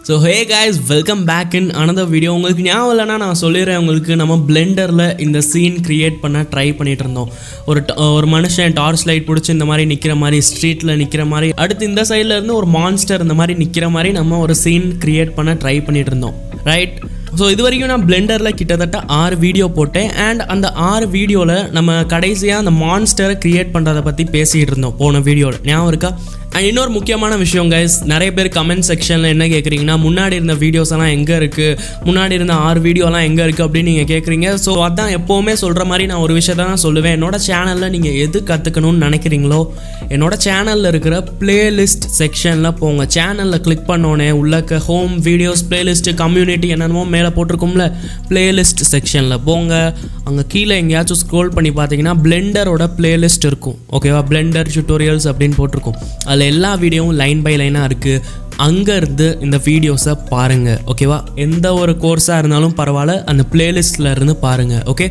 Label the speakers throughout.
Speaker 1: so hey guys welcome back in another video உங்களுக்கு ஞாபகம் இல்லைன்னா நான் சொல்லிடுறேன் உங்களுக்கு நம்ம பிளெண்டரில் இந்த சீன் க்ரியேட் பண்ண ட்ரை பண்ணிட்டு இருந்தோம் ஒரு ட- ஒரு மனுஷன் டார்ச் லைட் பிடிச்சி இந்த மாதிரி நிற்கிற மாதிரி ஸ்ட்ரீட்டில் நிற்கிற மாதிரி அடுத்து இந்த சைடில் இருந்து ஒரு மான்ஸ்டர் இந்த மாதிரி நிற்கிற மாதிரி நம்ம ஒரு சீன் க்ரியேட் பண்ண ட்ரை பண்ணிட்டு இருந்தோம் ரைட் ஸோ இது வரைக்கும் நான் பிளெண்டரில் கிட்டத்தட்ட ஆறு வீடியோ போட்டேன் அண்ட் அந்த ஆறு வீடியோவில் நம்ம கடைசியாக அந்த மான்ஸ்டரை க்ரியேட் பண்ணுறதை பற்றி பேசிகிட்டு இருந்தோம் போன வீடியோவில் ஞாபகம் இருக்கா அண்ட் இன்னொரு முக்கியமான விஷயம் கைஸ் நிறைய பேர் கமெண்ட் செக்ஷனில் என்ன கேட்குறீங்கன்னா முன்னாடி இருந்த வீடியோஸ் எல்லாம் எங்கே இருக்குது முன்னாடி இருந்த ஆறு வீடியோலாம் எங்கே இருக்குது அப்படின்னு நீங்கள் கேட்குறீங்க ஸோ அதான் எப்போவுமே சொல்கிற மாதிரி நான் ஒரு விஷயத்த தான் சொல்லுவேன் என்னோட சேனலில் நீங்கள் எது கற்றுக்கணும்னு நினைக்கிறீங்களோ என்னோட சேனலில் இருக்கிற பிளேலிஸ்ட் செக்ஷனில் போங்க சேனலில் கிளிக் பண்ணோன்னே உள்ளக்க ஹோம் வீடியோஸ் பிளேலிஸ்ட்டு கம்யூனிட்டி என்னென்னமோ மேலே போட்டிருக்கோம்ல பிளேலிஸ்ட் செக்ஷனில் போங்க அங்கே கீழே எங்கேயாச்சும் ஸ்க்ரோல் பண்ணி பார்த்தீங்கன்னா பிளெண்டரோட பிளேலிஸ்ட் இருக்கும் ஓகேவா பிளெண்டர் டியூட்டோரியல்ஸ் அப்படின்னு போட்டிருக்கும் அதில் எல்லா வீடியோவும் லைன் பை லைனாக இருக்குது அங்கேருந்து இந்த வீடியோஸை பாருங்கள் ஓகேவா எந்த ஒரு கோர்ஸாக இருந்தாலும் பரவாயில்ல அந்த பிளேலிஸ்ட்டில் இருந்து பாருங்கள் okay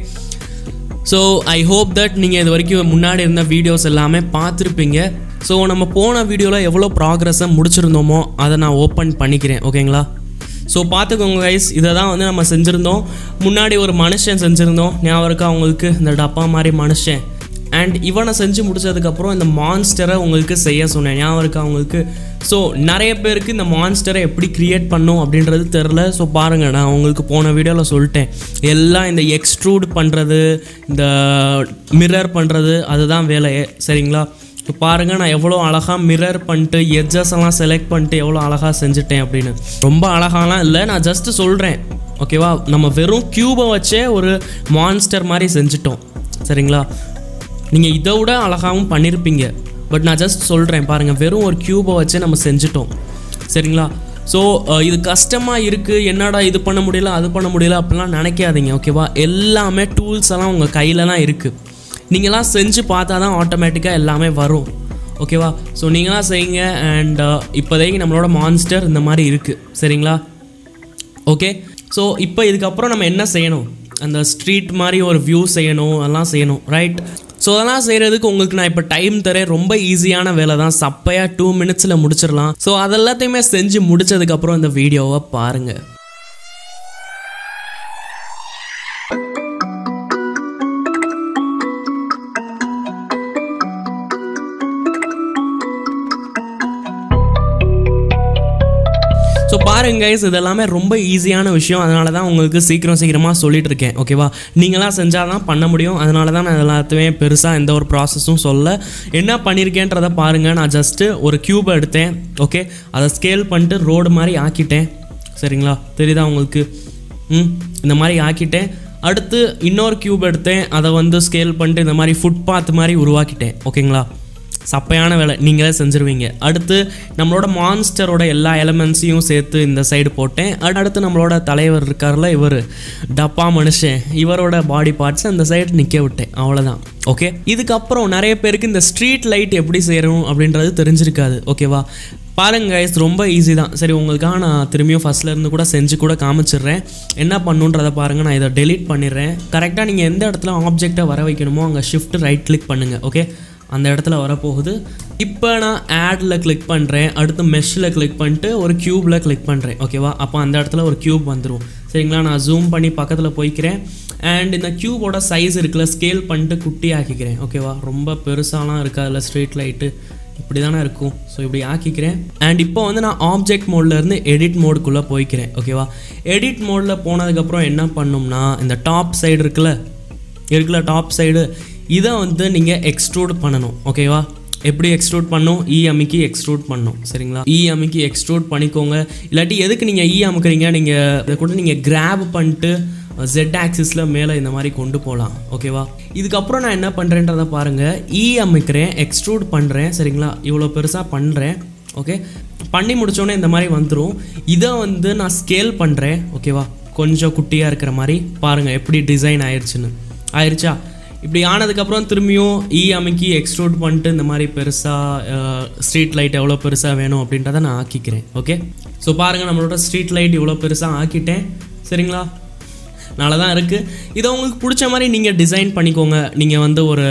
Speaker 1: so I hope that நீங்கள் இது வரைக்கும் முன்னாடி இருந்த வீடியோஸ் எல்லாமே பார்த்துருப்பீங்க ஸோ நம்ம போன வீடியோவில் எவ்வளோ ப்ராக்ரஸை முடிச்சிருந்தோமோ அதை நான் ஓப்பன் பண்ணிக்கிறேன் ஓகேங்களா ஸோ பார்த்துக்கோங்க கைஸ் இதை தான் வந்து நம்ம செஞ்சுருந்தோம் முன்னாடி ஒரு மனுஷன் செஞ்சுருந்தோம் ஞாபகம் இருக்கா உங்களுக்கு இந்த டப்பா மாதிரி மனுஷன் அண்ட் இவனை செஞ்சு முடிச்சதுக்கப்புறம் இந்த மான்ஸ்டரை உங்களுக்கு செய்ய சொன்னேன் ஞாபகம் இருக்கா உங்களுக்கு ஸோ நிறைய பேருக்கு இந்த மான்ஸ்டரை எப்படி கிரியேட் பண்ணும் அப்படின்றது தெரில ஸோ பாருங்கள் நான் உங்களுக்கு போன வீடியோவில் சொல்லிட்டேன் எல்லாம் இந்த எக்ஸ்ட்ரூட் பண்ணுறது இந்த மிரர் பண்ணுறது அதுதான் வேலையே சரிங்களா இப்போ பாருங்கள் நான் எவ்வளோ அழகாக மிரர் பண்ணிட்டு எட்ஜஸ் எல்லாம் செலக்ட் பண்ணிட்டு எவ்வளோ அழகாக செஞ்சுட்டேன் அப்படின்னு ரொம்ப அழகாலாம் இல்லை நான் ஜஸ்ட்டு சொல்கிறேன் ஓகேவா நம்ம வெறும் க்யூபை வச்சே ஒரு மான்ஸ்டர் மாதிரி செஞ்சுட்டோம் சரிங்களா நீங்கள் இதை விட அழகாகவும் பண்ணியிருப்பீங்க பட் நான் ஜஸ்ட் சொல்கிறேன் பாருங்கள் வெறும் ஒரு க்யூபை வச்சே நம்ம செஞ்சுட்டோம் சரிங்களா ஸோ இது கஷ்டமாக இருக்குது என்னடா இது பண்ண முடியல அது பண்ண முடியல அப்படிலாம் நினைக்காதீங்க ஓகேவா எல்லாமே டூல்ஸ் எல்லாம் உங்கள் கையிலலாம் இருக்குது நீங்களாம் செஞ்சு பார்த்தா தான் ஆட்டோமேட்டிக்காக எல்லாமே வரும் ஓகேவா ஸோ நீங்களாம் செய்யுங்க அண்ட் இப்போதைக்கு நம்மளோட மான்ஸ்டர் இந்த மாதிரி இருக்குது சரிங்களா ஓகே ஸோ இப்போ இதுக்கப்புறம் நம்ம என்ன செய்யணும் அந்த ஸ்ட்ரீட் மாதிரி ஒரு வியூ செய்யணும் அதெல்லாம் செய்யணும் ரைட் ஸோ அதெல்லாம் செய்கிறதுக்கு உங்களுக்கு நான் இப்போ டைம் தரேன் ரொம்ப ஈஸியான வேலை தான் சப்பையாக டூ மினிட்ஸில் முடிச்சிடலாம் ஸோ அதெல்லாத்தையுமே செஞ்சு முடிச்சதுக்கப்புறம் இந்த வீடியோவை பாருங்கள் ஸோ பாருங்க கைஸ் இது எல்லாமே ரொம்ப ஈஸியான விஷயம் அதனால தான் உங்களுக்கு சீக்கிரம் சீக்கிரமாக சொல்லிட்டு இருக்கேன் ஓகேவா நீங்களாம் செஞ்சால் தான் பண்ண முடியும் அதனால தான் நான் எல்லாத்தையுமே பெருசாக எந்த ஒரு ப்ராசஸும் சொல்ல என்ன பண்ணியிருக்கேன்றதை பாருங்கள் நான் ஜஸ்ட்டு ஒரு க்யூப் எடுத்தேன் ஓகே அதை ஸ்கேல் பண்ணிட்டு ரோடு மாதிரி ஆக்கிட்டேன் சரிங்களா தெரியுதா உங்களுக்கு ம் இந்த மாதிரி ஆக்கிட்டேன் அடுத்து இன்னொரு க்யூப் எடுத்தேன் அதை வந்து ஸ்கேல் பண்ணிட்டு இந்த மாதிரி ஃபுட்பாத் மாதிரி உருவாக்கிட்டேன் ஓகேங்களா சப்பையான வேலை நீங்களே செஞ்சுருவீங்க அடுத்து நம்மளோட மான்ஸ்டரோட எல்லா எலமெண்ட்ஸையும் சேர்த்து இந்த சைடு போட்டேன் அடு- அடுத்து நம்மளோட தலைவர் இருக்கார்ல இவர் டப்பா மனுஷன் இவரோட பாடி பார்ட்ஸ் அந்த சைடு நிற்க விட்டேன் அவ்வளோதான் ஓகே இதுக்கப்புறம் நிறைய பேருக்கு இந்த ஸ்ட்ரீட் லைட் எப்படி செய்யணும் அப்படின்றது தெரிஞ்சிருக்காது ஓகேவா பாருங்க guys ரொம்ப ஈஸி தான் சரி உங்களுக்காக நான் திரும்பியும் ஃபர்ஸ்ட்ல இருந்து கூட செஞ்சு கூட காமிச்சிடுறேன் என்ன பண்ணுன்றதை பாருங்கள் நான் இதை டெலீட் பண்ணிடுறேன் கரெக்டாக நீங்கள் எந்த இடத்துல ஆப்ஜெக்டை வர வைக்கணுமோ அங்கே ஷிஃப்ட் ரைட் கிளிக் பண்ணுங்கள் ஓகே அந்த இடத்துல வரப்போகுது இப்போ நான் ஆடில் கிளிக் பண்ணுறேன் அடுத்து மெஷ்ஷில் கிளிக் பண்ணிட்டு ஒரு க்யூப்பில் கிளிக் பண்ணுறேன் ஓகேவா அப்போ அந்த இடத்துல ஒரு க்யூப் வந்துடும் சரிங்களா நான் ஜூம் பண்ணி பக்கத்தில் போய்க்கிறேன் அண்ட் இந்த க்யூபோட சைஸ் இருக்குல்ல ஸ்கேல் பண்ணிட்டு குட்டி ஆக்கிக்கிறேன் ஓகேவா ரொம்ப பெருசாலாம் இருக்காதுல்ல ஸ்ட்ரீட் லைட்டு இப்படி தானே இருக்கும் ஸோ இப்படி ஆக்கிக்கிறேன் அண்ட் இப்போ வந்து நான் ஆப்ஜெக்ட் மோட்லேருந்து எடிட் மோடுக்குள்ளே போய்க்கிறேன் ஓகேவா எடிட் மோடில் போனதுக்கப்புறம் என்ன பண்ணோம்னா இந்த டாப் சைடு இருக்குல்ல இருக்குல்ல டாப் சைடு இதை வந்து நீங்கள் எக்ஸ்ட்ரூட் பண்ணணும் ஓகேவா எப்படி எக்ஸ்ட்ரூட் பண்ணும் இ அமுக்கி எக்ஸ்ட்ரூட் பண்ணணும் சரிங்களா இ அமுக்கி எக்ஸ்ட்ரூட் பண்ணிக்கோங்க இல்லாட்டி எதுக்கு நீங்கள் இ அமுக்குறீங்க நீங்கள் இதை கூட நீங்கள் கிராப் பண்ணிட்டு ஜெட் ஆக்சிஸில் மேலே இந்த மாதிரி கொண்டு போகலாம் ஓகேவா இதுக்கப்புறம் நான் என்ன பண்ணுறேன்றதை பாருங்கள் இ அமுக்கிறேன் எக்ஸ்ட்ரூட் பண்ணுறேன் சரிங்களா இவ்வளோ பெருசாக பண்ணுறேன் ஓகே பண்ணி முடிச்சோடனே இந்த மாதிரி வந்துடும் இதை வந்து நான் ஸ்கேல் பண்ணுறேன் ஓகேவா கொஞ்சம் குட்டியாக இருக்கிற மாதிரி பாருங்கள் எப்படி டிசைன் ஆயிடுச்சுன்னு ஆயிடுச்சா இப்படி ஆனதுக்கப்புறம் திரும்பியும் இ அமுக்கி எக்ஸ்ட்ரூட் பண்ணிட்டு இந்த மாதிரி பெருசாக ஸ்ட்ரீட் லைட் எவ்வளோ பெருசாக வேணும் அப்படின்றத நான் ஆக்கிக்கிறேன் ஓகே ஸோ பாருங்கள் நம்மளோட ஸ்ட்ரீட் லைட் இவ்வளோ பெருசாக ஆக்கிட்டேன் சரிங்களா நல்லா தான் இருக்குது இதை உங்களுக்கு பிடிச்ச மாதிரி நீங்கள் டிசைன் பண்ணிக்கோங்க நீங்கள் வந்து ஒரு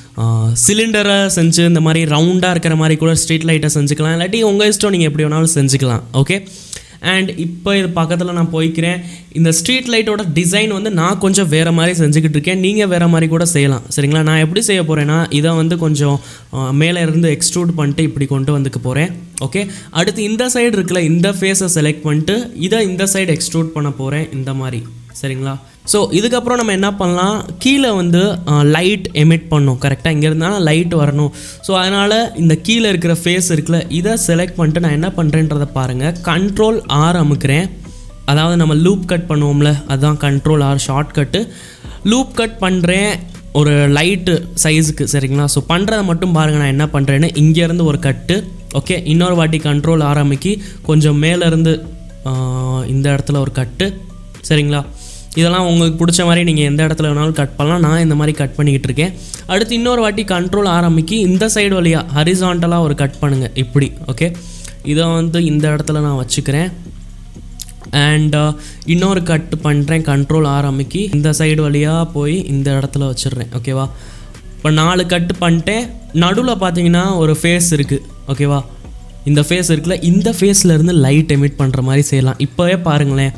Speaker 1: சிலிண்டரை செஞ்சு இந்த மாதிரி ரவுண்டாக இருக்கிற மாதிரி கூட ஸ்ட்ரீட் லைட்டை செஞ்சுக்கலாம் இல்லாட்டி உங்கள் இஷ்டம் நீங்கள் எப்படி வேணாலும் செஞ்சுக்கலாம் ஓகே அண்ட் இப்போ இது பக்கத்தில் நான் போய்க்கிறேன் இந்த ஸ்ட்ரீட் லைட்டோட டிசைன் வந்து நான் கொஞ்சம் வேறு மாதிரி செஞ்சுக்கிட்டு இருக்கேன் நீங்கள் வேறு மாதிரி கூட செய்யலாம் சரிங்களா நான் எப்படி செய்ய போகிறேன்னா இதை வந்து கொஞ்சம் அஹ், மேலே இருந்து எக்ஸ்ட்ரூட் பண்ணிட்டு இப்படி கொண்டு வந்துக்க போகிறேன் ஓகே அடுத்து இந்த சைடு இருக்குல்ல இந்த ஃபேஸை செலக்ட் பண்ணிட்டு இதை இந்த சைடு எக்ஸ்ட்ரூட் பண்ண போகிறேன் இந்த மாதிரி சரிங்களா ஸோ இதுக்கப்புறம் நம்ம என்ன பண்ணலாம் கீழே வந்து லைட் எமிட் பண்ணும் கரெக்டாக இங்கே இருந்தாலும் லைட் வரணும் ஸோ அதனால் இந்த கீழே இருக்கிற ஃபேஸ் இருக்குல்ல இதை செலக்ட் பண்ணிட்டு நான் என்ன பண்ணுறேன்றதை பாருங்கள் கண்ட்ரோல் ஆர் அமுக்கிறேன் அதாவது நம்ம லூப் கட் பண்ணுவோம்ல அதுதான் control R shortcut loop cut பண்ணுறேன் ஒரு லைட்டு சைஸுக்கு சரிங்களா ஸோ பண்ணுறதை மட்டும் பாருங்கள் நான் என்ன பண்ணுறேன்னு இங்கேருந்து ஒரு கட்டு ஓகே இன்னொரு வாட்டி கண்ட்ரோல் ஆரம்பிக்கி கொஞ்சம் மேலேருந்து இந்த இடத்துல ஒரு கட்டு சரிங்களா இதெல்லாம் உங்களுக்கு பிடிச்ச மாதிரி நீங்கள் எந்த இடத்துல வேணாலும் கட் பண்ணலாம் நான் இந்த மாதிரி கட் பண்ணிக்கிட்டு இருக்கேன் அடுத்து இன்னொரு வாட்டி கண்ட்ரோல் ஆரம்பிக்கி இந்த சைடு வழியாக ஹரிசாண்டலாக ஒரு கட் பண்ணுங்கள் இப்படி ஓகே இதை வந்து இந்த இடத்துல நான் வச்சுக்கிறேன் அண்ட் இன்னொரு கட் பண்ணுறேன் கண்ட்ரோல் ஆரம்பிக்கி இந்த சைடு வழியாக போய் இந்த இடத்துல வச்சிடுறேன் ஓகேவா இப்போ நாலு கட்டு பண்ணிட்டேன் நடுவில் பார்த்தீங்கன்னா ஒரு ஃபேஸ் இருக்குது ஓகேவா இந்த ஃபேஸ் இருக்குல்ல இந்த ஃபேஸ்ல இருந்து லைட் எமிட் பண்ணுற மாதிரி செய்யலாம் இப்போவே பாருங்களேன்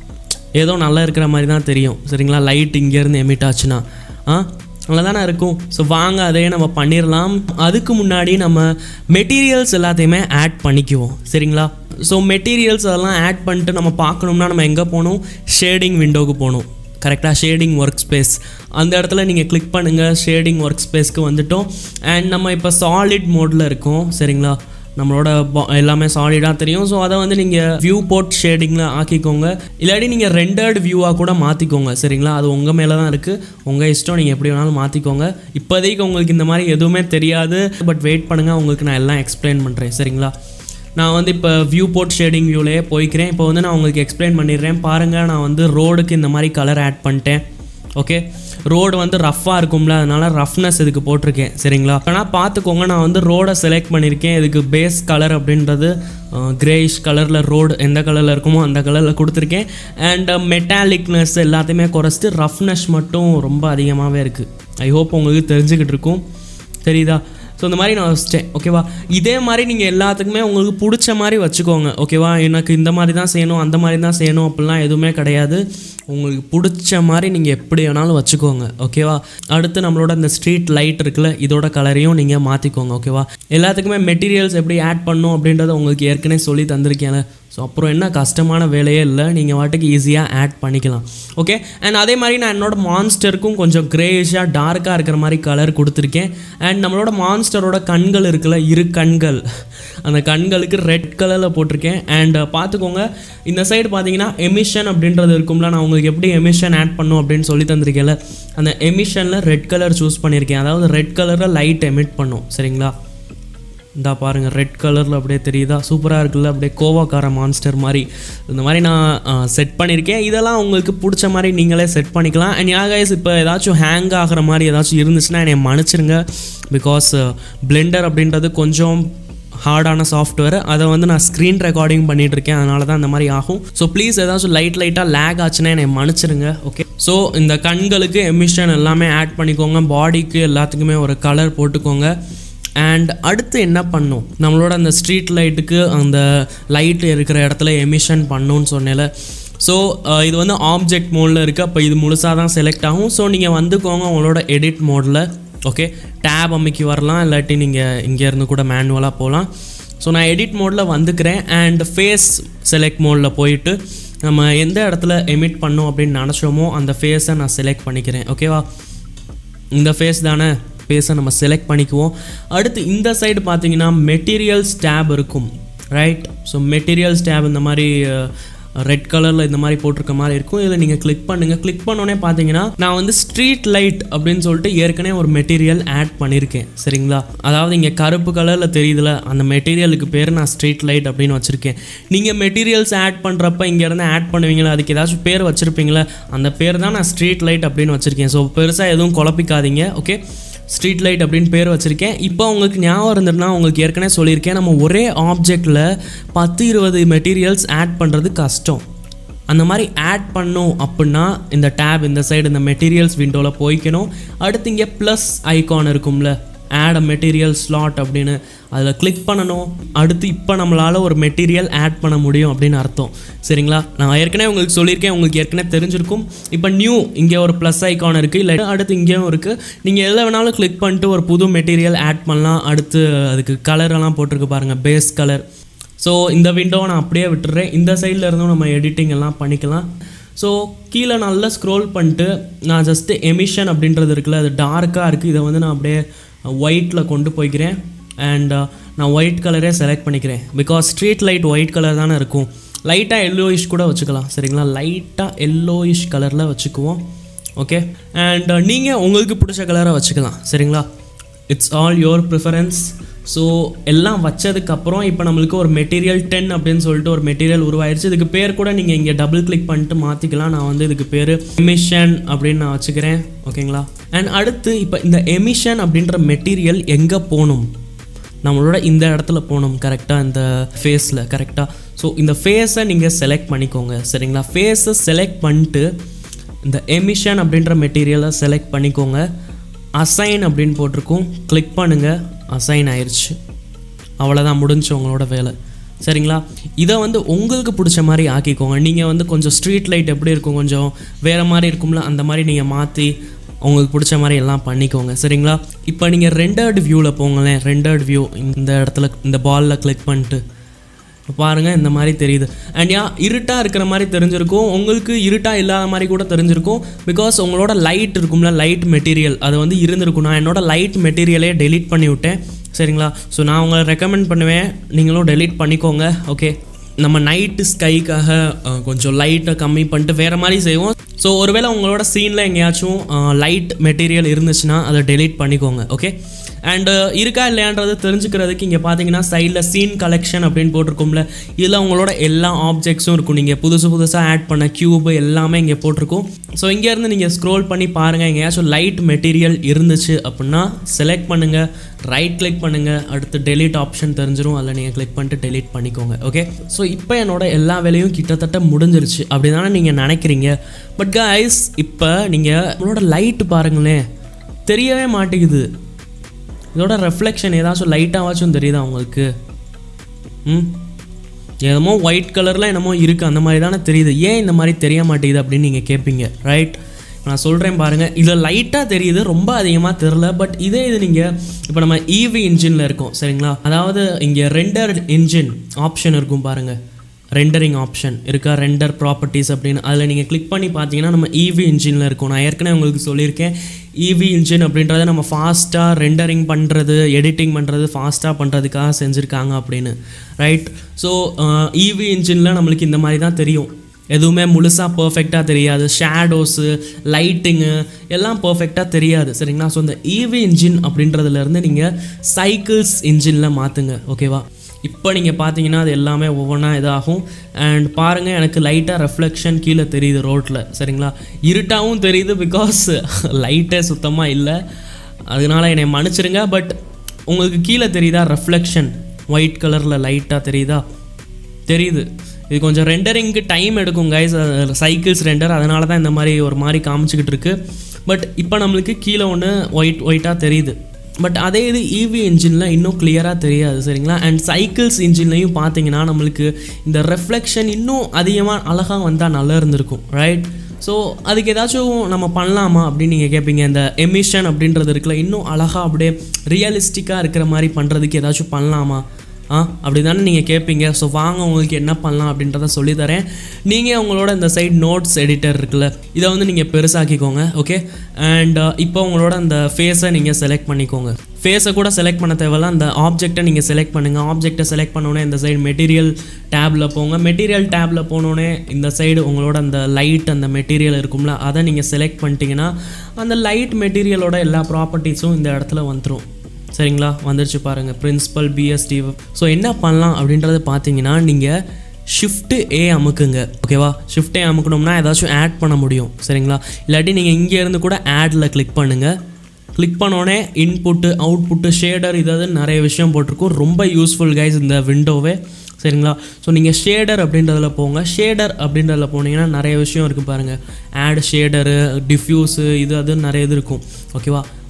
Speaker 1: ஏதோ நல்லா இருக்கிற மாதிரி தான் தெரியும் சரிங்களா லைட் இங்கேருந்து எமிட் ஆச்சுன்னா ஆ நல்லா தானே இருக்கும் ஸோ வாங்க அதையே நம்ம பண்ணிடலாம் அதுக்கு முன்னாடி நம்ம மெட்டீரியல்ஸ் எல்லாத்தையுமே ஆட் பண்ணிக்குவோம் சரிங்களா ஸோ மெட்டீரியல்ஸ் அதெல்லாம் ஆட் பண்ணிட்டு நம்ம பார்க்கணும்னா நம்ம எங்கே போகணும் ஷேடிங் விண்டோவுக்கு போகணும் கரெக்டாக ஷேடிங் ஒர்க் ஸ்பேஸ் அந்த இடத்துல நீங்கள் கிளிக் பண்ணுங்கள் ஷேடிங் ஒர்க் ஸ்பேஸ்க்கு வந்துட்டோம் அண்ட் நம்ம இப்போ சாலிட் மோடில் இருக்கோம் சரிங்களா நம்மளோட bo- எல்லாமே சாலிடாக தெரியும் ஸோ அதை வந்து நீங்கள் வியூ போர்ட் ஷேடிங்கில் ஆக்கிக்கோங்க இல்லாட்டி நீங்கள் ரெண்டர்டு வியூவாக கூட மாற்றிக்கோங்க சரிங்களா அது உங்கள் மேலே தான் இருக்குது உங்கள் இஷ்டம் நீங்கள் எப்படி வேணாலும் மாற்றிக்கோங்க இப்போதைக்கு உங்களுக்கு இந்த மாதிரி எதுவுமே தெரியாது பட் வெயிட் பண்ணுங்கள் உங்களுக்கு நான் எல்லாம் எக்ஸ்பிளைன் பண்ணுறேன் சரிங்களா நான் வந்து இப்போ வியூ போர்ட் ஷேடிங் வியூலேயே போய்க்கிறேன் இப்போ வந்து நான் உங்களுக்கு எக்ஸ்பிளைன் பண்ணிடுறேன் பாருங்கள் நான் வந்து ரோடுக்கு இந்த மாதிரி கலர் ஆட் பண்ணிட்டேன் ஓகே ரோடு வந்து ரஃப்பாக இருக்கும்ல அதனால ரஃப்னஸ் இதுக்கு போட்டிருக்கேன் சரிங்களா ஆனால் பார்த்துக்கோங்க நான் வந்து ரோடை செலக்ட் பண்ணியிருக்கேன் இதுக்கு பேஸ் கலர் அப்படின்றது கிரேயிஷ் கலரில் ரோடு எந்த கலரில் இருக்குமோ அந்த கலரில் கொடுத்துருக்கேன் அண்ட் மெட்டாலிக்னஸ் எல்லாத்தையுமே குறைச்சிட்டு ரஃப்னஸ் மட்டும் ரொம்ப அதிகமாகவே இருக்குது ஐ ஹோப் உங்களுக்கு தெரிஞ்சுக்கிட்டு இருக்கும் தெரியுதா ஸோ இந்த மாதிரி நான் வச்சிட்டேன் ஓகேவா இதே மாதிரி நீங்கள் எல்லாத்துக்குமே உங்களுக்கு பிடிச்ச மாதிரி வச்சுக்கோங்க ஓகேவா எனக்கு இந்த மாதிரி தான் செய்யணும் அந்த மாதிரி தான் செய்யணும் அப்படிலாம் எதுவுமே கிடையாது உங்களுக்கு பிடிச்ச மாதிரி நீங்கள் எப்படி வேணாலும் வச்சுக்கோங்க ஓகேவா அடுத்து நம்மளோட இந்த ஸ்ட்ரீட் லைட் இருக்குல்ல இதோட கலரையும் நீங்கள் மாற்றிக்கோங்க ஓகேவா எல்லாத்துக்குமே மெட்டீரியல்ஸ் எப்படி ஆட் பண்ணும் அப்படின்றத உங்களுக்கு ஏற்கனவே சொல்லி தந்திருக்கேன்ல ஸோ அப்புறம் என்ன கஷ்டமான வேலையே இல்லை நீங்கள் வாட்டுக்கு ஈஸியாக ஆட் பண்ணிக்கலாம் ஓகே அண்ட் அதே மாதிரி நான் என்னோட மான்ஸ்டருக்கும் கொஞ்சம் கிரேஷாக டார்க்காக இருக்கிற மாதிரி கலர் கொடுத்துருக்கேன் அண்ட் நம்மளோட மான்ஸ்டரோட கண்கள் இருக்குல்ல இரு கண்கள் அந்த கண்களுக்கு ரெட் கலரில் போட்டிருக்கேன் அண்ட் பார்த்துக்கோங்க இந்த சைடு பார்த்தீங்கன்னா எமிஷன் அப்படின்றது இருக்கும்ல நான் உங்களுக்கு எப்படி எமிஷன் ஆட் பண்ணும் அப்படின்னு சொல்லி தந்திருக்கேன்ல அந்த எமிஷனில் ரெட் கலர் சூஸ் பண்ணியிருக்கேன் அதாவது ரெட் கலரில் லைட் எமிட் பண்ணும் சரிங்களா இந்தா பாருங்கள் ரெட் கலரில் அப்படியே தெரியுதா சூப்பராக இருக்குல்ல அப்படியே கோவாக்கார மான்ஸ்டர் மாதிரி இந்த மாதிரி நான் செட் பண்ணியிருக்கேன் இதெல்லாம் உங்களுக்கு பிடிச்ச மாதிரி நீங்களே செட் பண்ணிக்கலாம் அண்ட் யா கைஸ் இப்போ ஏதாச்சும் ஹேங் ஆகிற மாதிரி ஏதாச்சும் இருந்துச்சுன்னா என்னை மன்னிச்சிருங்க பிகாஸ் பிளெண்டர் அப்படின்றது கொஞ்சம் ஹார்டான சாஃப்ட்வேர் அதை வந்து நான் ஸ்க்ரீன் ரெக்கார்டிங் பண்ணிட்டு இருக்கேன் அதனால தான் இந்த மாதிரி ஆகும் ஸோ ப்ளீஸ் ஏதாச்சும் லைட் லைட்டாக லேக் ஆச்சுன்னா என்னை மன்னிச்சிருங்க ஓகே ஸோ இந்த கண்களுக்கு எமிஷன் எல்லாமே ஆட் பண்ணிக்கோங்க பாடிக்கு எல்லாத்துக்குமே ஒரு கலர் போட்டுக்கோங்க அண்ட் அடுத்து என்ன பண்ணும் நம்மளோட அந்த ஸ்ட்ரீட் லைட்டுக்கு அந்த லைட் இருக்கிற இடத்துல எமிஷன் பண்ணுன்னு சொன்னேன்ல ஸோ இது வந்து ஆப்ஜெக்ட் மோடில் இருக்குது அப்போ இது முழுசாக தான் செலக்ட் ஆகும் ஸோ நீங்கள் வந்துக்கோங்க உங்களோட எடிட் மோடில் ஓகே டேப் அமைக்கி வரலாம் இல்லாட்டி நீங்கள் இங்கேருந்து கூட மேனுவலாக போகலாம் ஸோ நான் எடிட் மோடில் வந்துக்கிறேன் அண்ட் ஃபேஸ் செலக்ட் மோடில் போயிட்டு நம்ம எந்த இடத்துல எமிட் பண்ணோம் அப்படின்னு நினச்சோமோ அந்த ஃபேஸை நான் செலக்ட் பண்ணிக்கிறேன் ஓகேவா இந்த ஃபேஸ் தானே ஃபேஸை நம்ம செலக்ட் பண்ணிக்குவோம் அடுத்து இந்த சைடு பார்த்தீங்கன்னா மெட்டீரியல்ஸ் டேப் இருக்கும் ரைட் ஸோ மெட்டீரியல்ஸ் டேப் இந்த மாதிரி ரெட் கலரில் இந்த மாதிரி போட்டிருக்க மாதிரி இருக்கும் இதில் நீங்கள் கிளிக் பண்ணுங்கள் கிளிக் பண்ணோன்னே பார்த்தீங்கன்னா நான் வந்து ஸ்ட்ரீட் லைட் அப்படின்னு சொல்லிட்டு ஏற்கனவே ஒரு மெட்டீரியல் ஆட் பண்ணியிருக்கேன் சரிங்களா அதாவது இங்கே கருப்பு கலரில் தெரியுதுல அந்த மெட்டீரியலுக்கு பேர் நான் ஸ்ட்ரீட் லைட் அப்படின்னு வச்சுருக்கேன் நீங்கள் மெட்டீரியல்ஸ் ஆட் பண்ணுறப்ப இங்கேருந்து ஆட் பண்ணுவீங்களா அதுக்கு ஏதாச்சும் பேர் வச்சுருப்பீங்களா அந்த பேர் தான் நான் ஸ்ட்ரீட் லைட் அப்படின்னு வச்சுருக்கேன் ஸோ பெருசாக எதுவும் குழப்பிக்காதீங்க ஓகே ஸ்ட்ரீட் லைட் அப்படின்னு பேர் வச்சுருக்கேன் இப்போ உங்களுக்கு ஞாபகம் இருந்ததுன்னா உங்களுக்கு ஏற்கனவே சொல்லியிருக்கேன் நம்ம ஒரே ஆப்ஜெக்டில் பத்து இருபது மெட்டீரியல்ஸ் ஆட் பண்ணுறது கஷ்டம் அந்த மாதிரி ஆட் பண்ணோம் அப்படின்னா இந்த டேப் இந்த சைடு இந்த மெட்டீரியல்ஸ் விண்டோவில் போய்க்கணும் அடுத்து இங்கே ப்ளஸ் ஐகான் இருக்கும்ல ஆட் அ மெட்டீரியல் ஸ்லாட் அப்படின்னு அதில் கிளிக் பண்ணணும் அடுத்து இப்போ நம்மளால் ஒரு மெட்டீரியல் ஆட் பண்ண முடியும் அப்படின்னு அர்த்தம் சரிங்களா நான் ஏற்கனவே உங்களுக்கு சொல்லியிருக்கேன் உங்களுக்கு ஏற்கனவே தெரிஞ்சிருக்கும் இப்போ நியூ இங்கே ஒரு ப்ளஸ் ஐக்கான் இருக்குது இல்லை அடுத்து இங்கேயும் இருக்குது நீங்கள் எதில் வேணாலும் கிளிக் பண்ணிட்டு ஒரு புது மெட்டீரியல் ஆட் பண்ணலாம் அடுத்து அதுக்கு கலரெல்லாம் போட்டிருக்கு பாருங்கள் பேஸ் கலர் ஸோ இந்த விண்டோவை நான் அப்படியே விட்டுறேன் இந்த சைடில் இருந்தும் நம்ம எடிட்டிங் எல்லாம் பண்ணிக்கலாம் ஸோ கீழே நல்லா ஸ்க்ரோல் பண்ணிட்டு நான் ஜஸ்ட்டு எமிஷன் அப்படின்றது இருக்குல்ல அது டார்க்காக இருக்குது இதை வந்து நான் அப்படியே ஒயிட்டில் கொண்டு போய்க்கிறேன் அண்ட் நான் ஒயிட் கலரே செலக்ட் பண்ணிக்கிறேன் because street light white colour தானே இருக்கும் லைட்டாக எல்லோயிஷ் கூட வச்சுக்கலாம் சரிங்களா லைட்டாக எல்லோயிஷ் கலரில் வச்சுக்குவோம் ஓகே அண்ட் நீங்கள் உங்களுக்கு பிடிச்ச கலரை வச்சுக்கலாம் சரிங்களா it's all your preference so எல்லாம் வச்சதுக்கப்புறம் இப்போ நம்மளுக்கு ஒரு மெட்டீரியல் டென் அப்படின்னு சொல்லிட்டு ஒரு மெட்டீரியல் உருவாயிருச்சு இதுக்கு பேர் கூட நீங்கள் இங்கே டபுள் கிளிக் பண்ணிட்டு மாற்றிக்கலாம் நான் வந்து இதுக்கு பேர் எமிஷன் அப்படின்னு நான் வச்சுக்கிறேன் ஓகேங்களா அண்ட் அடுத்து இப்போ இந்த எமிஷன் அப்படின்ற மெட்டீரியல் எங்கே போகணும் நம்மளோட இந்த இடத்துல போகணும் கரெக்டாக இந்த ஃபேஸில் கரெக்டாக ஸோ இந்த ஃபேஸை நீங்கள் செலக்ட் பண்ணிக்கோங்க சரிங்களா ஃபேஸை செலக்ட் பண்ணிட்டு இந்த எமிஷன் அப்படின்ற மெட்டீரியலை செலக்ட் பண்ணிக்கோங்க அசைன் அப்படின்னு போட்டிருக்கும் கிளிக் பண்ணுங்கள் அசைன் ஆயிடுச்சு அவ்வளோதான் முடிஞ்சு உங்களோட வேலை சரிங்களா இதை வந்து உங்களுக்கு பிடிச்ச மாதிரி ஆக்கிக்கோங்க நீங்கள் வந்து கொஞ்சம் ஸ்ட்ரீட் லைட் எப்படி இருக்கும் கொஞ்சம் வேறு மாதிரி இருக்கும்ல அந்த மாதிரி நீங்கள் மாற்றி உங்களுக்கு பிடிச்ச மாதிரி எல்லாம் பண்ணிக்கோங்க சரிங்களா இப்போ நீங்கள் ரெண்டர்டு வியூவில் போங்களேன் ரெண்டர்டு வியூ இந்த இடத்துல இந்த பாலில் கிளிக் பண்ணிட்டு இப்போ பாருங்கள் இந்த மாதிரி தெரியுது அண்ட் யா இருட்டாக இருக்கிற மாதிரி தெரிஞ்சிருக்கும் உங்களுக்கு இருட்டாக இல்லாத மாதிரி கூட தெரிஞ்சிருக்கும் பிகாஸ் உங்களோட லைட் இருக்கும்ல லைட் மெட்டீரியல் அது வந்து இருந்திருக்கும் நான் என்னோட லைட் மெட்டீரியலே டெலீட் பண்ணி விட்டேன் சரிங்களா ஸோ நான் உங்களை ரெக்கமெண்ட் பண்ணுவேன் நீங்களும் டெலீட் பண்ணிக்கோங்க ஓகே நம்ம நைட்டு ஸ்கைக்காக அஹ், கொஞ்சம் லைட்டை கம்மி பண்ணிட்டு வேறு மாதிரி செய்வோம் ஸோ ஒருவேளை உங்களோட சீனில் எங்கேயாச்சும் லைட் மெட்டீரியல் இருந்துச்சுன்னா அதை டெலீட் பண்ணிக்கோங்க ஓகே அண்ட் இருக்கா இல்லையான்றது தெரிஞ்சுக்கிறதுக்கு இங்கே பார்த்தீங்கன்னா சைடில் சீன் கலெக்ஷன் அப்படின்னு போட்டிருக்கோம்ல இதில் உங்களோட எல்லா ஆப்ஜெக்ட்ஸும் இருக்கும் நீங்கள் புதுசு புதுசாக ஆட் பண்ண க்யூபு எல்லாமே இங்கே போட்டிருக்கும் ஸோ இங்கேருந்து நீங்கள் ஸ்க்ரோல் பண்ணி பாருங்கள் எங்கேயாச்சும் லைட் மெட்டீரியல் இருந்துச்சு அப்படின்னா செலக்ட் பண்ணுங்கள் ரைட் கிளிக் பண்ணுங்கள் அடுத்து டெலீட் ஆப்ஷன் தெரிஞ்சிரும் அதில் நீங்கள் கிளிக் பண்ணிட்டு டெலீட் பண்ணிக்கோங்க ஓகே ஸோ இப்போ என்னோட எல்லா வேலையும் கிட்டத்தட்ட முடிஞ்சிருச்சு அப்படி தானே நீங்கள் நினைக்கிறீங்க பட் guys இப்போ நீங்கள் உங்களோட லைட்டு பாருங்களேன் தெரியவே மாட்டேங்குது இதோட ரெஃப்ளெக்ஷன் ஏதாச்சும் லைட்டாவாச்சும் தெரியுதா உங்களுக்கு ம் என்னமோ ஒயிட் கலரில் என்னமோ இருக்குது அந்த மாதிரி தானே தெரியுது ஏன் இந்த மாதிரி தெரிய மாட்டேங்குது அப்படின்னு நீங்கள் கேட்பீங்க ரைட் நான் சொல்கிறேன் பாருங்கள் இதில் லைட்டாக தெரியுது ரொம்ப அதிகமாக தெரில பட் இதே இது நீங்கள் இப்போ நம்ம ஈவி இன்ஜினில் இருக்கோம் சரிங்களா அதாவது இங்கே ரெண்டர் இன்ஜின் ஆப்ஷன் இருக்கும் பாருங்கள் ரெண்டரிங் ஆப்ஷன் இருக்கா ரெண்டர் ப்ராப்பர்ட்டிஸ் அப்படின்னு அதில் நீங்கள் கிளிக் பண்ணி பார்த்தீங்கன்னா நம்ம ஈவி இன்ஜினில் இருக்கும் நான் ஏற்கனவே உங்களுக்கு சொல்லியிருக்கேன் ஈவி இன்ஜின் அப்படின்றத நம்ம ஃபாஸ்ட்டாக ரெண்டரிங் பண்ணுறது எடிட்டிங் பண்ணுறது ஃபாஸ்ட்டாக பண்ணுறதுக்காக செஞ்சுருக்காங்க அப்படின்னு ரைட் ஸோ ஈவி இன்ஜினில் நம்மளுக்கு இந்த மாதிரி தான் தெரியும் எதுவுமே முழுசாக பர்ஃபெக்டாக தெரியாது ஷேடோஸு லைட்டிங்கு எல்லாம் பர்ஃபெக்டாக தெரியாது சரிங்களா ஸோ இந்த ஈவி இன்ஜின் அப்படின்றதுலேருந்து நீங்கள் சைக்கிள்ஸ் இன்ஜினில் மாற்றுங்க ஓகேவா இப்போ நீங்கள் பார்த்தீங்கன்னா அது எல்லாமே ஒவ்வொன்றா இதாகும் அண்ட் பாருங்கள் எனக்கு லைட்டாக ரெஃப்ளெக்ஷன் கீழே தெரியுது ரோட்டில் சரிங்களா இருட்டாகவும் தெரியுது பிகாஸ் லைட்டே சுத்தமாக இல்லை அதனால என்னை மன்னிச்சிருங்க பட் உங்களுக்கு கீழே தெரியுதா ரெஃப்ளெக்ஷன் ஒயிட் கலரில் லைட்டாக தெரியுதா தெரியுது இது கொஞ்சம் ரெண்டரிங்க்கு டைம் எடுக்கும் கைஸ் சைக்கிள்ஸ் ரெண்டர் அதனால தான் இந்த மாதிரி ஒரு மாதிரி காமிச்சிக்கிட்டு இருக்கு பட் இப்போ நம்மளுக்கு கீழே ஒன்று ஒயிட் ஒயிட்டாக தெரியுது பட் அதே இது இவி இன்ஜினில் இன்னும் கிளியராக தெரியாது சரிங்களா அண்ட் சைக்கிள்ஸ் இன்ஜின்லையும் பார்த்தீங்கன்னா நம்மளுக்கு இந்த ரெஃப்ளெக்ஷன் இன்னும் அதிகமாக அழகாக வந்தால் நல்லா இருந்திருக்கும் ரைட் ஸோ அதுக்கு ஏதாச்சும் நம்ம பண்ணலாமா அப்படின்னு நீங்கள் கேட்பீங்க இந்த எமிஷன் அப்படின்றது இருக்குல்ல இன்னும் அழகாக அப்படியே ரியலிஸ்டிக்காக இருக்கிற மாதிரி பண்ணுறதுக்கு ஏதாச்சும் பண்ணலாமா ஆ அப்படி தானே நீங்கள் கேட்பீங்க ஸோ வாங்க உங்களுக்கு என்ன பண்ணலாம் அப்படின்றத சொல்லித்தரேன் நீங்கள் உங்களோட இந்த சைட் நோட்ஸ் எடிட்டர் இருக்குல்ல இதை வந்து நீங்கள் பெருசாக்கிக்கோங்க ஓகே அண்ட் இப்போ உங்களோட அந்த ஃபேஸை நீங்கள் செலக்ட் பண்ணிக்கோங்க ஃபேஸை கூட செலக்ட் பண்ண தேவையில்ல அந்த ஆப்ஜெக்டை நீங்கள் செலக்ட் பண்ணுங்கள் ஆப்ஜெக்டை செலக்ட் பண்ணோன்னே இந்த சைடு மெட்டீரியல் டேப்பில் போங்க மெட்டீரியல் டேப்பில் போனோடனே இந்த சைடு உங்களோட அந்த லைட் அந்த மெட்டீரியல் இருக்கும்ல அதை நீங்கள் செலக்ட் பண்ணிட்டீங்கன்னா அந்த லைட் மெட்டீரியலோட எல்லா ப்ராப்பர்ட்டிஸும் இந்த இடத்துல வந்துடும் சரிங்களா வந்துருச்சு பாருங்கள் பிரின்சிபல் பிஎஸ்டி ஸோ என்ன பண்ணலாம் அப்படின்றத பார்த்தீங்கன்னா நீங்கள் ஷிஃப்ட்டு ஏ அமுக்குங்க ஓகேவா ஷிஃப்ட் ஏ அமுக்கணும்னா ஏதாச்சும் ஆட் பண்ண முடியும் சரிங்களா இல்லாட்டி நீங்கள் இங்கேருந்து கூட ஆடில் கிளிக் பண்ணுங்கள் கிளிக் பண்ணோடனே இன்புட்டு அவுட்புட்டு ஷேடர் இதாவது நிறைய விஷயம் போட்டிருக்கும் ரொம்ப யூஸ்ஃபுல் கைஸ் இந்த விண்டோவே சரிங்களா ஸோ நீங்கள் ஷேடர் அப்படின்றதுல போங்க ஷேடர் அப்படின்றதுல போனீங்கன்னா நிறைய விஷயம் இருக்குது பாருங்கள் ஆட் ஷேடரு டிஃப்யூஸு இது அது நிறைய இது இருக்கும் ஓகேவா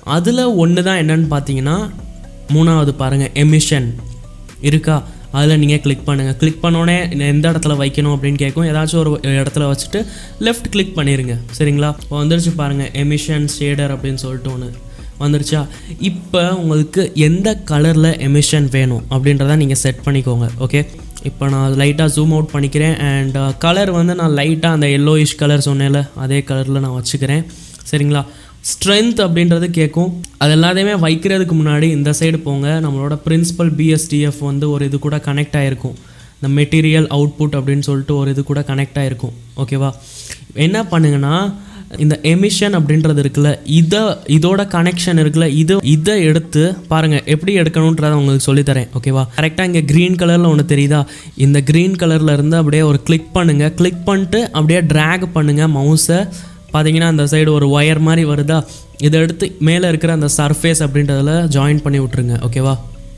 Speaker 1: அதில் ஒன்று தான் என்னன்னு பார்த்தீங்கன்னா மூணாவது பாருங்கள் எமிஷன் இருக்கா அதில் நீங்கள் கிளிக் பண்ணுங்கள் கிளிக் பண்ணோடனே எந்த இடத்துல வைக்கணும் அப்படின்னு கேட்கும் ஏதாச்சும் ஒரு இடத்துல வச்சுட்டு லெஃப்ட் கிளிக் பண்ணிடுங்க சரிங்களா இப்போ வந்துருச்சு பாருங்கள் எமிஷன் ஷேடர் அப்படின்னு சொல்லிட்டு ஒன்று வந்துருச்சா இப்போ உங்களுக்கு எந்த கலரில் எமிஷன் வேணும் அப்படின்றத நீங்கள் செட் பண்ணிக்கோங்க ஓகே இப்போ நான் லைட்டாக ஜூம் அவுட் பண்ணிக்கிறேன் அண்ட் கலர் வந்து நான் லைட்டாக அந்த எல்லோயிஷ் கலர் சொன்னேன்ல அதே கலரில் நான் வச்சுக்கிறேன் சரிங்களா ஸ்ட்ரென்த் அப்படின்றது கேட்கும் அது எல்லாத்தையுமே வைக்கிறதுக்கு முன்னாடி இந்த சைடு போங்க நம்மளோட பிரின்சிபல் பிஎஸ்டிஎஃப் வந்து ஒரு இது கூட கனெக்ட் ஆகிருக்கும் இந்த மெட்டீரியல் அவுட்புட் அப்படின்னு சொல்லிட்டு ஒரு இது கூட கனெக்ட் ஆகிருக்கும் ஓகேவா என்ன பண்ணுங்கன்னா இந்த எமிஷன் அப்படின்றது இருக்குல்ல இதை இதோட கனெக்ஷன் இருக்குல்ல இது இதை எடுத்து பாருங்கள் எப்படி எடுக்கணுன்றதை உங்களுக்கு சொல்லித்தரேன் ஓகேவா கரெக்டாக இங்கே க்ரீன் கலரில் ஒன்று தெரியுதா இந்த க்ரீன் கலரில் இருந்து அப்படியே ஒரு கிளிக் பண்ணுங்கள் கிளிக் பண்ணிட்டு அப்படியே ட்ராக் பண்ணுங்கள் மவுஸை பார்த்தீங்கன்னா அந்த சைடு ஒரு ஒயர் மாதிரி வருதா இதை எடுத்து மேலே இருக்கிற அந்த சர்ஃபேஸ் அப்படின்றதுல ஜாயின் பண்ணி விட்ருங்க ஓகேவா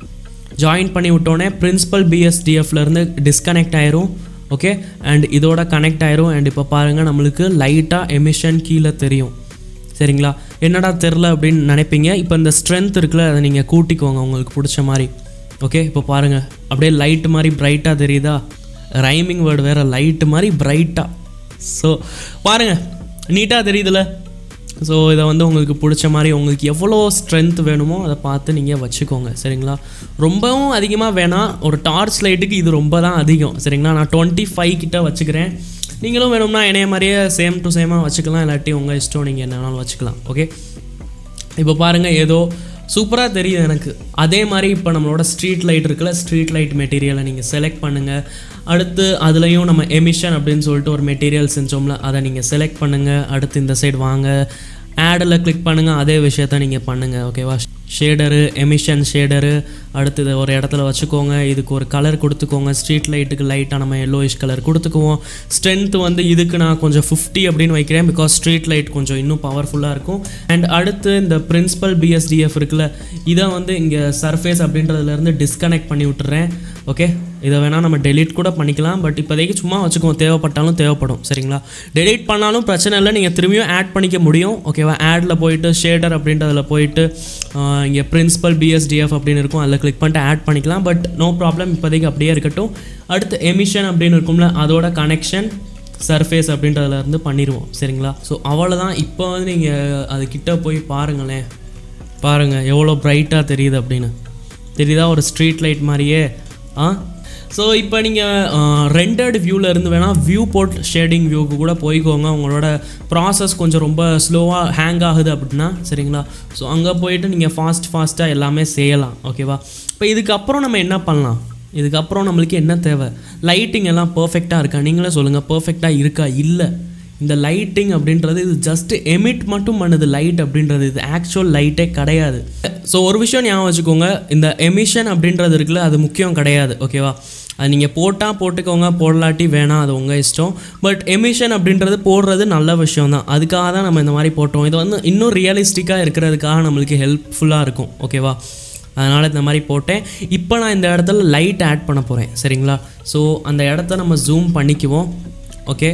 Speaker 1: ஜாயின் பண்ணி விட்டோடனே பிரின்சிபல் பிஎஸ்டிஎஃப்லேருந்து டிஸ்கனெக்ட் ஆயிரும் ஓகே அண்ட் இதோட கனெக்ட் ஆயிரும் அண்ட் இப்போ பாருங்கள் நம்மளுக்கு லைட்டாக எமிஷன் கீழே தெரியும் சரிங்களா என்னடா தெரில அப்படின்னு நினைப்பீங்க இப்போ இந்த ஸ்ட்ரென்த் இருக்குல்ல அதை நீங்கள் கூட்டிக்கோங்க உங்களுக்கு பிடிச்ச மாதிரி ஓகே இப்போ பாருங்கள் அப்படியே லைட் மாதிரி பிரைட்டாக தெரியுதா ரைமிங் வேர்டு வேறு லைட்டு மாதிரி பிரைட்டாக ஸோ பாருங்கள் நீட்டாக தெரியுதுல்ல ஸோ இதை வந்து உங்களுக்கு பிடிச்ச மாதிரி உங்களுக்கு எவ்வளோ ஸ்ட்ரென்த் வேணுமோ அதை பார்த்து நீங்கள் வச்சுக்கோங்க சரிங்களா ரொம்பவும் அதிகமாக வேணாம் ஒரு டார்ச் லைட்டுக்கு இது ரொம்ப தான் அதிகம் சரிங்களா நான் டுவெண்ட்டி ஃபைவ் கிட்ட வச்சுக்கிறேன் நீங்களும் வேணும்னா என்னைய மாதிரியே சேம் டு சேமாக வச்சுக்கலாம் இல்லாட்டி உங்கள் இஷ்டம் நீங்கள் என்ன வேணாலும் வச்சுக்கலாம் ஓகே இப்போ பாருங்கள் ஏதோ சூப்பராக தெரியுது எனக்கு அதே மாதிரி இப்போ நம்மளோட ஸ்ட்ரீட் லைட் இருக்குல்ல ஸ்ட்ரீட் லைட் மெட்டீரியலை நீங்கள் செலக்ட் பண்ணுங்கள் அடுத்து அதுலேயும் நம்ம எமிஷன் அப்படின்னு சொல்லிட்டு ஒரு மெட்டீரியல் செஞ்சோம்ல அதை நீங்கள் செலக்ட் பண்ணுங்கள் அடுத்து இந்த சைடு வாங்க ஆடில் கிளிக் பண்ணுங்கள் அதே விஷயத்த நீங்கள் பண்ணுங்கள் ஓகேவா ஷேடரு எமிஷன் ஷேடரு அடுத்து இதை ஒரு இடத்துல வச்சுக்கோங்க இதுக்கு ஒரு கலர் கொடுத்துக்கோங்க ஸ்ட்ரீட் லைட்டுக்கு லைட்டாக நம்ம எல்லோயிஷ் கலர் கொடுத்துக்குவோம் ஸ்ட்ரென்த் வந்து இதுக்கு நான் கொஞ்சம் ஃபிஃப்டி அப்படின்னு வைக்கிறேன் பிகாஸ் ஸ்ட்ரீட் லைட் கொஞ்சம் இன்னும் பவர்ஃபுல்லாக இருக்கும் அண்ட் அடுத்து இந்த பிரின்சிபல் பிஎஸ்டிஎஃப் இருக்குல்ல இதை வந்து இங்கே சர்ஃபேஸ் அப்படின்றதுலேருந்து டிஸ்கனெக்ட் பண்ணி விட்டுறேன் ஓகே இதை வேணால் நம்ம டெலீட் கூட பண்ணிக்கலாம் பட் இப்போதைக்கு சும்மா வச்சுக்குவோம் தேவைப்பட்டாலும் தேவைப்படும் சரிங்களா டெலீட் பண்ணாலும் பிரச்சனை இல்லை நீங்கள் திரும்பியும் ஆட் பண்ணிக்க முடியும் ஓகேவா ஆடில் போயிட்டு ஷேடர் அப்படின்றதில் போயிட்டு இங்கே பிரின்சிபல் பிஎஸ்டிஎஃப் அப்படின்னு இருக்கும் அதில் கிளிக் பண்ணிட்டு ஆட் பண்ணிக்கலாம் பட் நோ ப்ராப்ளம் இப்போதைக்கு அப்படியே இருக்கட்டும் அடுத்து எமிஷன் அப்படின்னு இருக்கும்ல அதோட கனெக்ஷன் சர்ஃபேஸ் அப்படின்றதுல இருந்து பண்ணிடுவோம் சரிங்களா ஸோ அவ்வளோதான் இப்போ வந்து நீங்கள் அது கிட்ட போய் பாருங்களேன் பாருங்கள் எவ்வளோ பிரைட்டாக தெரியுது அப்படின்னு தெரியுதா ஒரு ஸ்ட்ரீட் லைட் மாதிரியே ஆ ஸோ இப்போ நீங்கள் ரெண்டட் வியூவில் இருந்து வேணால் வியூ போர்ட் ஷேடிங் வியூக்கு கூட போய்க்கோங்க உங்களோட ப்ராசஸ் கொஞ்சம் ரொம்ப ஸ்லோவாக ஹேங் ஆகுது அப்படின்னா சரிங்களா ஸோ அங்கே போயிட்டு நீங்கள் ஃபாஸ்ட் ஃபாஸ்ட்டாக எல்லாமே செய்யலாம் ஓகேவா இப்போ இதுக்கப்புறம் நம்ம என்ன பண்ணலாம் இதுக்கப்புறம் நம்மளுக்கு என்ன தேவை லைட்டிங் எல்லாம் பர்ஃபெக்டாக இருக்கா நீங்களே சொல்லுங்கள் பர்ஃபெக்டாக இருக்கா இல்லை இந்த லைட்டிங் அப்படின்றது இது ஜஸ்ட் எமிட் மட்டும் பண்ணுது லைட் அப்படின்றது இது ஆக்சுவல் லைட்டே கிடையாது ஸோ ஒரு விஷயம் ஞாபகம் வச்சுக்கோங்க இந்த எமிஷன் அப்படின்றது இருக்குல்ல அது முக்கியம் கிடையாது ஓகேவா அது நீங்கள் போட்டால் போட்டுக்கோங்க போடலாட்டி வேணாம் அது உங்கள் இஷ்டம் பட் எமிஷன் அப்படின்றது போடுறது நல்ல விஷயம் தான் அதுக்காக தான் நம்ம இந்த மாதிரி போட்டோம் இது வந்து இன்னும் ரியலிஸ்டிக்காக இருக்கிறதுக்காக நம்மளுக்கு ஹெல்ப்ஃபுல்லாக இருக்கும் ஓகேவா அதனால் இந்த மாதிரி போட்டேன் இப்போ நான் இந்த இடத்துல லைட் ஆட் பண்ண போகிறேன் சரிங்களா ஸோ அந்த இடத்த நம்ம ஜூம் பண்ணிக்குவோம் ஓகே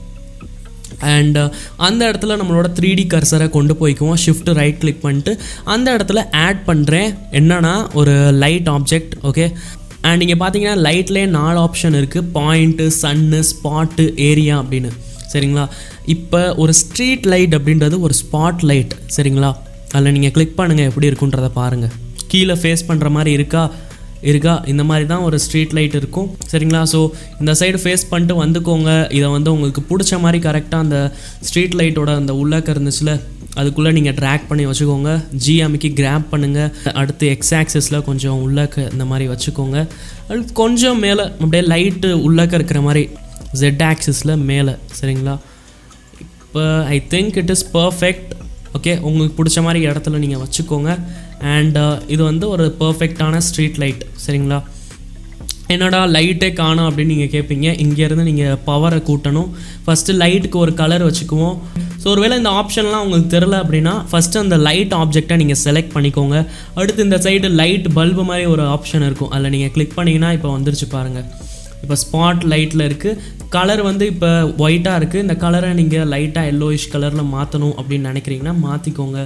Speaker 1: அண்ட் அந்த இடத்துல நம்மளோட த்ரீ டி கர்சரை கொண்டு போய்க்குவோம் ஷிஃப்ட் ரைட் கிளிக் பண்ணிட்டு அந்த இடத்துல ஆட் பண்ணுறேன் என்னன்னா ஒரு லைட் ஆப்ஜெக்ட் ஓகே அண்ட் இங்கே பார்த்தீங்கன்னா லைட்லேயே நாலு ஆப்ஷன் இருக்குது பாயிண்ட்டு சன்னு ஸ்பாட்டு ஏரியா அப்படின்னு சரிங்களா இப்போ ஒரு ஸ்ட்ரீட் லைட் அப்படின்றது ஒரு ஸ்பாட் லைட் சரிங்களா அதில் நீங்கள் கிளிக் பண்ணுங்கள் எப்படி இருக்குன்றதை பாருங்கள் கீழே ஃபேஸ் பண்ணுற மாதிரி இருக்கா இருக்கா இந்த மாதிரி தான் ஒரு ஸ்ட்ரீட் லைட் இருக்கும் சரிங்களா ஸோ இந்த சைடு ஃபேஸ் பண்ணிட்டு வந்துக்கோங்க இதை வந்து உங்களுக்கு பிடிச்ச மாதிரி கரெக்டாக அந்த ஸ்ட்ரீட் லைட்டோட அந்த உள்ளக்க இருந்துச்சுல அதுக்குள்ளே நீங்கள் ட்ராக் பண்ணி வச்சுக்கோங்க ஜி அமைக்கி கிராப் பண்ணுங்கள் அடுத்து எக்ஸ் ஆக்சஸில் கொஞ்சம் உள்ளக்க இந்த மாதிரி வச்சுக்கோங்க அடுத்து கொஞ்சம் மேலே அப்படியே லைட்டு உள்ளக்க இருக்கிற மாதிரி ஜெட் ஆக்சிஸில் மேலே சரிங்களா இப்போ I think it is perfect okay உங்களுக்கு பிடிச்ச மாதிரி இடத்துல நீங்கள் வச்சுக்கோங்க அண்ட் இது வந்து ஒரு பர்ஃபெக்டான ஸ்ட்ரீட் லைட் சரிங்களா என்னடா லைட்டே காணும் அப்படின்னு நீங்கள் கேட்பீங்க இங்கேருந்து நீங்கள் பவரை கூட்டணும் ஃபஸ்ட்டு லைட்டுக்கு ஒரு கலர் வச்சுக்குவோம் ஸோ ஒருவேளை இந்த ஆப்ஷன்லாம் உங்களுக்கு தெரில அப்படின்னா ஃபஸ்ட்டு அந்த லைட் ஆப்ஜெக்டை நீங்கள் செலக்ட் பண்ணிக்கோங்க அடுத்து இந்த சைடு லைட் பல்பு மாதிரி ஒரு ஆப்ஷன் இருக்கும் அதில் நீங்கள் கிளிக் பண்ணிங்கன்னா இப்போ வந்துருச்சு பாருங்கள் இப்போ ஸ்பாட் லைட்டில் இருக்குது கலர் வந்து இப்போ ஒயிட்டாக இருக்குது இந்த கலரை நீங்கள் லைட்டாக எல்லோயிஷ் கலரில் மாற்றணும் அப்படின்னு நினைக்கிறீங்கன்னா மாற்றிக்கோங்க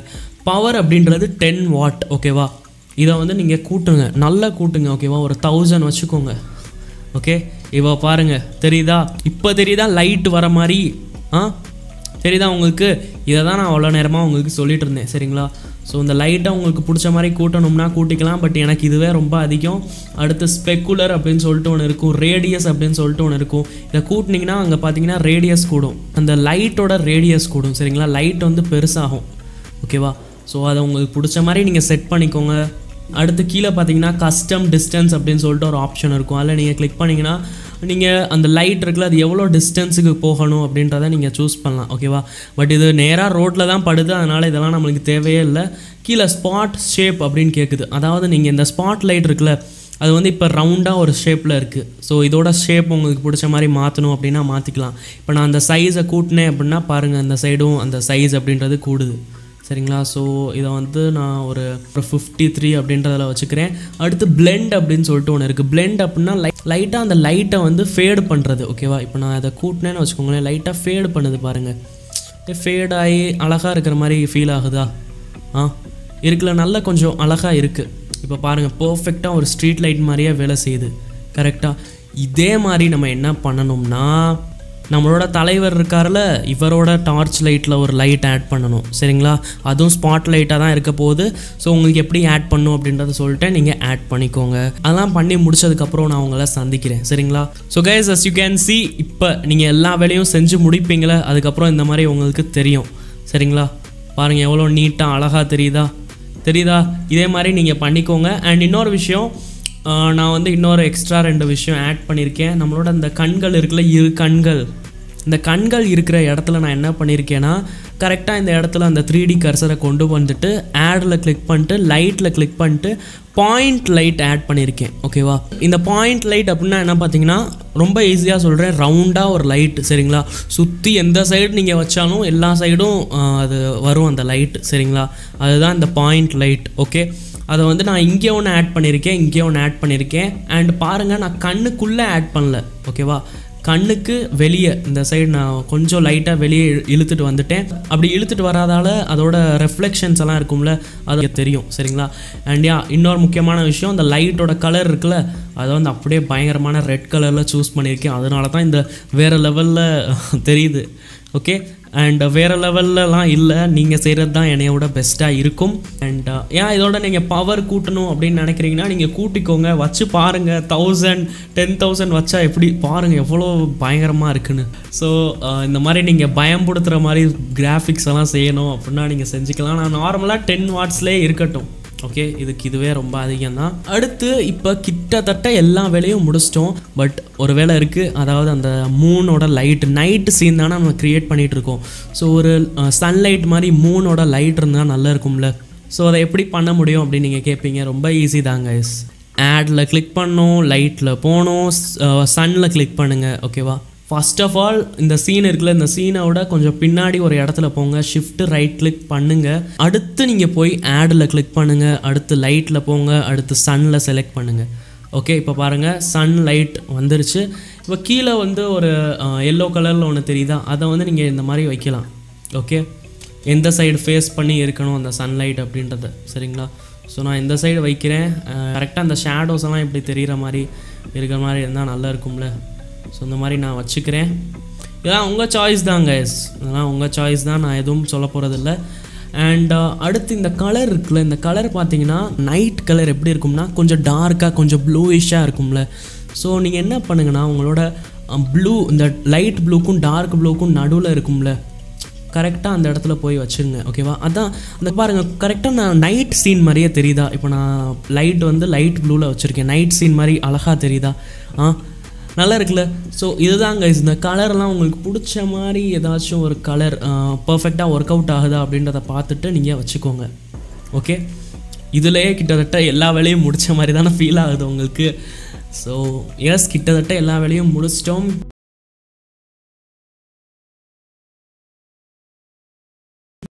Speaker 1: பவர் அப்படின்றது டென் வாட் ஓகேவா இதை வந்து நீங்கள் கூட்டுங்க நல்லா கூட்டுங்க ஓகேவா ஒரு தௌசண்ட் வச்சுக்கோங்க ஓகே இப்போ பாருங்க தெரியுதா இப்போ தெரியுதா லைட் வர மாதிரி ஆ தெரியுதா உங்களுக்கு இதை தான் நான் அவ்வளோ நேரமாக உங்களுக்கு சொல்லிட்டு இருந்தேன் சரிங்களா ஸோ இந்த லைட்டை உங்களுக்கு பிடிச்ச மாதிரி கூட்டணும்னா கூட்டிக்கலாம் பட் எனக்கு இதுவே ரொம்ப அதிகம் அடுத்து ஸ்பெக்குலர் அப்படின்னு சொல்லிட்டு ஒன்று இருக்கும் ரேடியஸ் அப்படின்னு சொல்லிட்டு ஒன்று இருக்கும் இதை கூட்டினீங்கன்னா அங்கே பார்த்தீங்கன்னா ரேடியஸ் கூடும் அந்த லைட்டோட ரேடியஸ் கூடும் சரிங்களா லைட் வந்து பெருசாகும் ஓகேவா ஸோ அதை உங்களுக்கு பிடிச்ச மாதிரி நீங்கள் செட் பண்ணிக்கோங்க அடுத்து கீழே பார்த்தீங்கன்னா கஸ்டம் டிஸ்டன்ஸ் அப்படின்னு சொல்லிட்டு ஒரு ஆப்ஷன் இருக்கும் அதில் நீங்கள் கிளிக் பண்ணிங்கன்னா நீங்கள் அந்த லைட் இருக்குல்ல அது எவ்வளோ டிஸ்டன்ஸுக்கு போகணும் அப்படின்றத நீங்கள் சூஸ் பண்ணலாம் ஓகேவா பட் இது நேராக ரோட்டில் தான் படுது அதனால் இதெல்லாம் நம்மளுக்கு தேவையே இல்லை கீழே ஸ்பாட் ஷேப் அப்படின்னு கேட்குது அதாவது நீங்கள் இந்த ஸ்பாட் லைட் இருக்குல்ல அது வந்து இப்போ ரவுண்டாக ஒரு ஷேப்பில் இருக்குது ஸோ இதோட ஷேப் உங்களுக்கு பிடிச்ச மாதிரி மாற்றணும் அப்படின்னா மாற்றிக்கலாம் இப்போ நான் அந்த சைஸை கூட்டினேன் அப்படின்னா பாருங்கள் அந்த சைடும் அந்த சைஸ் அப்படின்றது கூடுது சரிங்களா ஸோ இதை வந்து நான் ஒரு ஒரு ஃபிஃப்டி த்ரீ அப்படின்றதில் வச்சுக்கிறேன் அடுத்து பிளெண்ட் அப்படின்னு சொல்லிட்டு ஒன்று இருக்குது பிளெண்ட் அப்படின்னா லை லைட்டாக அந்த லைட்டை வந்து ஃபேடு பண்ணுறது ஓகேவா இப்போ நான் அதை கூட்டினேன்னு வச்சுக்கோங்களேன் லைட்டாக ஃபேடு பண்ணுது பாருங்கள் ஃபேட் ஆகி அழகாக இருக்கிற மாதிரி ஃபீல் ஆகுதா ஆ இருக்குல்ல நல்லா கொஞ்சம் அழகாக இருக்குது இப்போ பாருங்கள் பர்ஃபெக்டாக ஒரு ஸ்ட்ரீட் லைட் மாதிரியே வேலை செய்யுது கரெக்டாக இதே மாதிரி நம்ம என்ன பண்ணணும்னா நம்மளோட தலைவர் இருக்கார்ல இவரோட டார்ச் லைட்டில் ஒரு லைட் ஆட் பண்ணணும் சரிங்களா அதுவும் ஸ்பாட் லைட்டாக தான் இருக்க போகுது ஸோ உங்களுக்கு எப்படி ஆட் பண்ணும் அப்படின்றத சொல்லிட்டு நீங்கள் ஆட் பண்ணிக்கோங்க அதெல்லாம் பண்ணி முடிச்சதுக்கப்புறம் நான் உங்களை சந்திக்கிறேன் சரிங்களா so guys as you can see இப்போ நீங்கள் எல்லா வேலையும் செஞ்சு முடிப்பீங்களே அதுக்கப்புறம் இந்த மாதிரி உங்களுக்கு தெரியும் சரிங்களா பாருங்கள் எவ்வளோ நீட்டாக அழகாக தெரியுதா தெரியுதா இதே மாதிரி நீங்கள் பண்ணிக்கோங்க அண்ட் இன்னொரு விஷயம் ஆஹ் நான் வந்து இன்னொரு எக்ஸ்ட்ரா ரெண்டு விஷயம் ஆட் பண்ணியிருக்கேன் நம்மளோட அந்த கண்கள் இருக்குல்ல இரு கண்கள் இந்த கண்கள் இருக்கிற இடத்துல நான் என்ன பண்ணியிருக்கேன்னா கரெக்டாக இந்த இடத்துல அந்த த்ரீ டி கர்சரை கொண்டு வந்துட்டு ஆடில் கிளிக் பண்ணிட்டு லைட்டில் கிளிக் பண்ணிட்டு பாயிண்ட் லைட் ஆட் பண்ணியிருக்கேன் ஓகேவா இந்த பாயிண்ட் லைட் அப்படின்னா என்ன பார்த்தீங்கன்னா ரொம்ப ஈஸியாக சொல்கிறேன் ரவுண்டாக ஒரு லைட் சரிங்களா சுற்றி எந்த சைடு நீங்கள் வச்சாலும் எல்லா சைடும் அது வரும் அந்த லைட் சரிங்களா அதுதான் இந்த பாயிண்ட் லைட் ஓகே அதை வந்து நான் இங்கே ஒன்று ஆட் பண்ணியிருக்கேன் இங்கே ஒன்று ஆட் பண்ணியிருக்கேன் அண்ட் பாருங்கள் நான் கண்ணுக்குள்ளே ஆட் பண்ணல ஓகேவா கண்ணுக்கு வெளியே இந்த சைடு நான் கொஞ்சம் லைட்டாக வெளியே இழு- இழுத்துட்டு வந்துட்டேன் அப்படி இழுத்துட்டு வராதால அதோட ரெஃப்ளெக்ஷன்ஸ் எல்லாம் இருக்கும்ல அது தெரியும் சரிங்களா அண்ட் யா இன்னொரு முக்கியமான விஷயம் அந்த லைட்டோட கலர் இருக்குல்ல அதை வந்து அப்படியே பயங்கரமான ரெட் கலரில் சூஸ் பண்ணியிருக்கேன் அதனால தான் இந்த வேறு லெவலில் தெரியுது ஓகே அண்ட் வேறு லெவல்லலாம் இல்லை நீங்கள் செய்கிறது தான் என்னையோட பெஸ்ட்டாக இருக்கும் அண்ட் ஏன் இதோட நீங்கள் பவர் கூட்டணும் அப்படின்னு நினைக்கிறீங்கன்னா நீங்கள் கூட்டிக்கோங்க வச்சு பாருங்கள் தௌசண்ட் டென் தௌசண்ட் வச்சா எப்படி பாருங்கள் எவ்வளோ பயங்கரமாக இருக்குன்னு ஸோ இந்த மாதிரி நீங்கள் பயம்படுத்துகிற மாதிரி கிராஃபிக்ஸ் எல்லாம் செய்யணும் அப்படின்னா நீங்கள் செஞ்சுக்கலாம் நான் நார்மலாக டென் வாட்ஸ்லேயே இருக்கட்டும் ஓகே இதுக்கு இதுவே ரொம்ப அதிகம் தான் அடுத்து இப்போ கிட்டத்தட்ட எல்லா வேலையும் முடிச்சிட்டோம் பட் ஒரு வேலை இருக்குது அதாவது அந்த மூனோட லைட் நைட் சீன் தானே நம்ம க்ரியேட் பண்ணிகிட்டு இருக்கோம் ஸோ ஒரு சன்லைட் மாதிரி மூனோட லைட் இருந்தால் நல்லா இருக்கும்ல ஸோ அதை எப்படி பண்ண முடியும் அப்படின்னு நீங்கள் கேட்பீங்க ரொம்ப ஈஸி தாங்க இஸ் ஆடில் கிளிக் பண்ணணும் லைட்டில் போகணும் சன்னில் கிளிக் பண்ணுங்கள் ஓகேவா ஃபர்ஸ்ட் ஆஃப் ஆல் இந்த சீன் இருக்குல்ல இந்த சீனோட கொஞ்சம் பின்னாடி ஒரு இடத்துல போங்க ஷிஃப்ட் ரைட் கிளிக் பண்ணுங்க அடுத்து நீங்கள் போய் ஆடில் கிளிக் பண்ணுங்க அடுத்து லைட்டில் போங்க அடுத்து சன்னில் செலக்ட் பண்ணுங்க ஓகே இப்போ பாருங்கள் சன் லைட் வந்துருச்சு இப்போ கீழே வந்து ஒரு எல்லோ கலரில் ஒன்று தெரியுதா அதை வந்து நீங்கள் இந்த மாதிரி வைக்கலாம் ஓகே எந்த சைடு ஃபேஸ் பண்ணி இருக்கணும் அந்த சன்லைட் அப்படின்றத சரிங்களா ஸோ நான் இந்த சைடு வைக்கிறேன் கரெக்டாக அந்த ஷேடோஸ் எல்லாம் இப்படி தெரிகிற மாதிரி இருக்கிற மாதிரி இருந்தால் நல்லா இருக்கும்ல ஸோ இந்த மாதிரி நான் வச்சுக்கிறேன் இதெல்லாம் உங்கள் சாய்ஸ் தான் கைஸ் இதெல்லாம் உங்கள் சாய்ஸ் தான் நான் எதுவும் சொல்ல போகிறதில்ல அண்ட் அடுத்து இந்த கலர் இருக்குல்ல இந்த கலர் பார்த்தீங்கன்னா நைட் கலர் எப்படி இருக்கும்னா கொஞ்சம் டார்க்காக கொஞ்சம் ப்ளூயிஷாக இருக்கும்ல ஸோ நீங்கள் என்ன பண்ணுங்கன்னா உங்களோட ப்ளூ இந்த லைட் ப்ளூக்கும் டார்க் ப்ளூக்கும் நடுவில் இருக்கும்ல கரெக்டாக அந்த இடத்துல போய் வச்சுருங்க ஓகேவா அதான் அந்த பாருங்கள் கரெக்டாக நான் நைட் சீன் மாதிரியே தெரியுதா இப்போ நான் லைட் வந்து லைட் ப்ளூவில் வச்சுருக்கேன் நைட் சீன் மாதிரி அழகாக தெரியுதா ஆ நல்லா இருக்குல்ல ஸோ இதுதான் guys இந்த கலர்லாம் உங்களுக்கு பிடிச்ச மாதிரி ஏதாச்சும் ஒரு கலர் பர்ஃபெக்டாக ஒர்க் அவுட் ஆகுதா அப்படின்றத பார்த்துட்டு நீங்கள் வச்சுக்கோங்க ஓகே இதுலேயே கிட்டத்தட்ட எல்லா வேலையும் முடிச்ச மாதிரி தானே ஃபீல் ஆகுது உங்களுக்கு ஸோ எஸ் கிட்டத்தட்ட எல்லா வேலையும் முடிச்சிட்டோம்